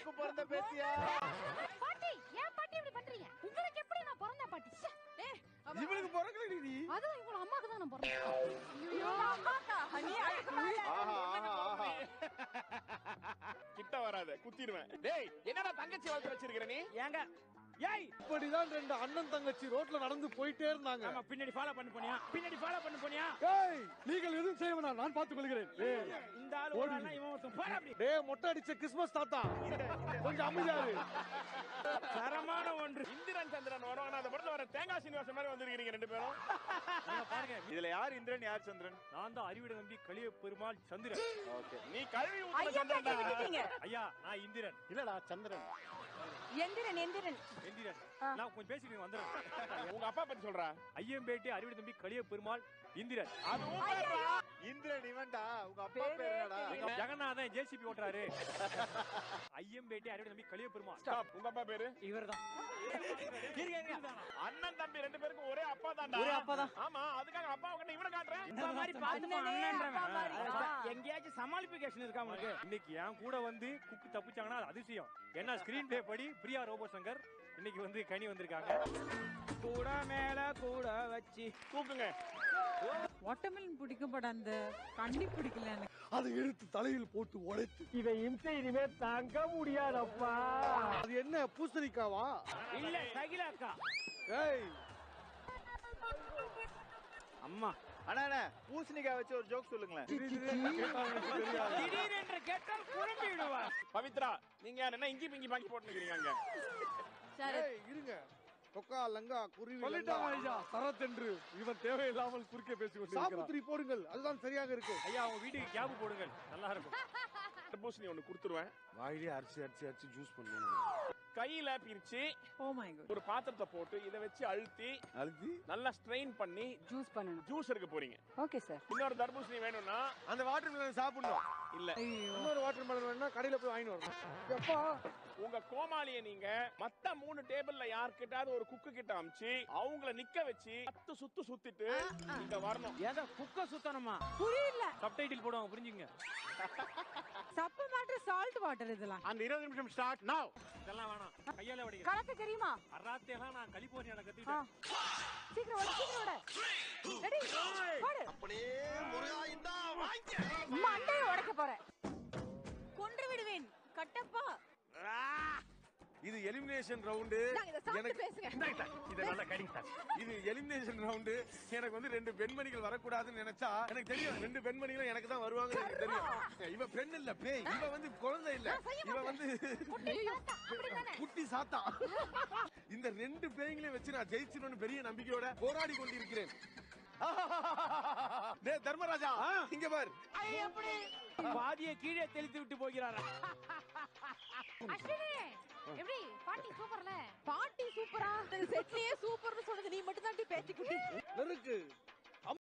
உனக்கு பிறந்த பேத்தியா பாட்டி ஏன் பாட்டி இப்படி பண்றீங்க உங்களுக்கு எப்படி நான் பிறந்தேன் பாட்டி ச்சே. ஏய், அவ- இவனுக்கு பிறக்கல நீ அதுவும் இவங்க அம்மாக்கு தான் நான் பிறந்தேன் ஐயோ அம்மாக்கா நீ அதுக்கு மேல ஆஹா ஆஹா ஆஹா கிட்ட வராத குத்திடுவேன் டேய் என்னடா தங்கச்சி வளர்த்து வச்சிருக்கிற நீ ஏங்க ஏய் இப்படிதான் ரெண்டு அண்ணன் தங்கச்சி ரோட்ல நடந்து போயிட்டே இருந்தாங்க ஆமா பின்னாடி ஃபாலோ பண்ணி போனியா பின்னாடி ஃபாலோ பண்ணி போனியா ஏய் நீங்கள் எதுவும் செய்ய வேணாம் நான் பார்த்துக் கொள்கிறேன் ஏய், இந்த ஆளு ஒரு ஆளா இவன் ஒருத்தன் போடா அப்படி டேய் மொட்டை அடிச்ச கிறிஸ்மஸ் தாத்தா கொஞ்சம் அமைதியாரு தரமான ஒன்று இந்திரன் சந்திரன் வருவாங்க அந்த படத்துல வர தேங்காய் சீனிவாசன் மாதிரி வந்திருக்கீங்க ரெண்டு பேரும் பாருங்க இதுல யார் இந்திரன் யார் சந்திரன் நான் தான் அறிவிட நம்பி கலிய பெருமாள் சந்திரன் ஓகே நீ கழுவி ஊத்துன ஐயா பேட்டி சந்திரன்டா விட்டுட்டீங்க ஐயா நான் இந்திரன் இல்லடா சந்திரன் எந்திரன் எந்திரன் எந்திரன் நான் கொஞ்சம் பேசிட்டு வந்துடுறேன் உங்க அப்பா பத்தி சொல்றா ஐயம்பேட்டை அறிவிட நம்பி கலிய பெருமாள் இந்திரன் அது உன் பேர்றா. இந்திரன் இவன்டா உங்க அப்பா பேர் என்னடா எங்க ஜெகநாதன் ஜேசிபி ஓட்டுறாரு ஐயம்பேட்டை அறிவிட நம்பி கலிய பெருமாள் Stop. உங்க அப்பா பேரு இவர்தான் அண்ணன் தம்பி ரெண்டு பேருக்கும் ஒரே அப்பா தான்டா ஒரே அப்பா தான். ஆமா அதுக்காக அப்பா கிட்ட இவனை காட்டுறேன் இந்த மாதிரி பார்த்து அண்ணனே, அப்பா மாதிரி. ஆ. எங்கேயாச்சும் சமாளிபிகேஷன் இருக்கா உங்களுக்கு இன்னைக்கு என் கூட வந்து குக்கு தப்பிச்சாங்கன்னா அது அதிசயம் என்ன ஸ்கிரீன் பிளே படி பிரியா ரோபோ சங்கர் இன்னைக்கு வந்து கனி வந்திருக்காங்க கூட மேல கூட வச்சு தூக்குங்க வாட்டர்மெலன் பிடிக்கும் பட் அந்த கண்ணி பிடிக்கல எனக்கு அதை எடுத்து தலையில் போட்டு உடைத்து இதை இம்சை இனிமே தாங்க முடியாதப்பா அது என்ன பூசணிக்காவா இல்ல சகிலாக்கா ஏய் அம்மா அண்ணா அண்ணா பூசணிக்காய் வச்சு ஒரு ஜோக் சொல்லுங்களேன் திடீரென்று கேட்டால் குழம்பி விடுவார் பவித்ரா நீங்க யார் என்ன இங்கி பிங்கி பாக்கி போட்டுக்கிறீங்க அங்க ஏய், இருங்க தொக்கா லங்கா குருவி சொல்லிட்டாங்க ஐயா சரத்தென்று இவன் தேவையில்லாமல் குறுக்கே பேசி கொண்டு சாப்புத்திரி போடுங்கள் அதுதான் சரியாக இருக்கு ஐயா அவங்க வீட்டுக்கு கேப் போடுங்கள் நல்லா இருக்கும் தர்பூசணி ஒண்ணு கொடுத்துருவேன் வாயிலே அரிசி அரிசி அரிசி ஜூஸ் பண்ணுங்க கையில பிரிச்சு ஓ மை குட் ஒரு பாத்திரத்தை போட்டு இத வச்சு அழுத்தி அழுத்தி நல்லா ஸ்ட்ரெயின் பண்ணி ஜூஸ் பண்ணணும் ஜூஸ் எடுக்க போறீங்க ஓகே சார் இன்னொரு தர்பூசணி வேணும்னா அந்த வாட்டர் மெலன் சாப்பிடணும் இல்ல இன்னொரு வாட்டர் மெலன் வேணும்னா கடையில போய் வாங்கிட்டு வரணும் எப்பா உங்க கோமாளிய நீங்க மத்த மூணு டேபிள்ல யார்கிட்டயாவது ஒரு குக்கு கிட்ட அமிச்சு அவங்கள நிக்க வச்சு பத்து சுத்து சுத்திட்டு இங்க வரணும் ஏதோ குக்க சுத்தணுமா புரியல சப்டைட்டில் போடுவாங்க புரிஞ்சுங்க சப்பு வாட்டர் சால்ட் வாட்டர் இதெல்லாம் அந்த இருபது நிமிஷம் ஸ்டார்ட் நவ் இதெல்லாம் வேணாம் கையால வடிக்க கலக்க தெரியுமா அராத்தையெல்லாம் நான் கலிபோர்னியால கத்துக்கிட்டேன் சீக்கிரம் ஓட சீக்கிரம் ஓட ரெடி போடு மண்டையை உடைக்க போறேன் கொன்று விடுவேன் கட்டப்பா இது எலிமினேஷன் ரவுண்டு நாங்க இதை சாப்பிட்டு பேசுங்க இதை நல்லா கடிங்க சார் இது எலிமினேஷன் ரவுண்டு எனக்கு வந்து ரெண்டு பெண்மணிகள் வரக்கூடாதுன்னு நினைச்சா எனக்கு தெரியும் ரெண்டு பெண்மணிகளும் எனக்கு தான் வருவாங்க எனக்கு தெரியும் இவ பெண் இல்ல பேய் இவ வந்து குழந்தை இல்ல இவ வந்து குட்டி சாத்தா இந்த ரெண்டு பேய்களையும் வச்சு நான் ஜெயிச்சிருவேன்னு பெரிய நம்பிக்கையோட போராடி கொண்டிருக்கிறேன் டேய் தர்மராஜா இங்க பார் பாதியை கீழே தெளித்து விட்டு போகிறாரா அஸ்வினி எப்படி பாட்டி சூப்பர்ல பாட்டி சூப்பரா செட்லயே சூப்பர்னு சொன்னது நீ மட்டும் தான் பேச்சு குட்டி நெருக்கு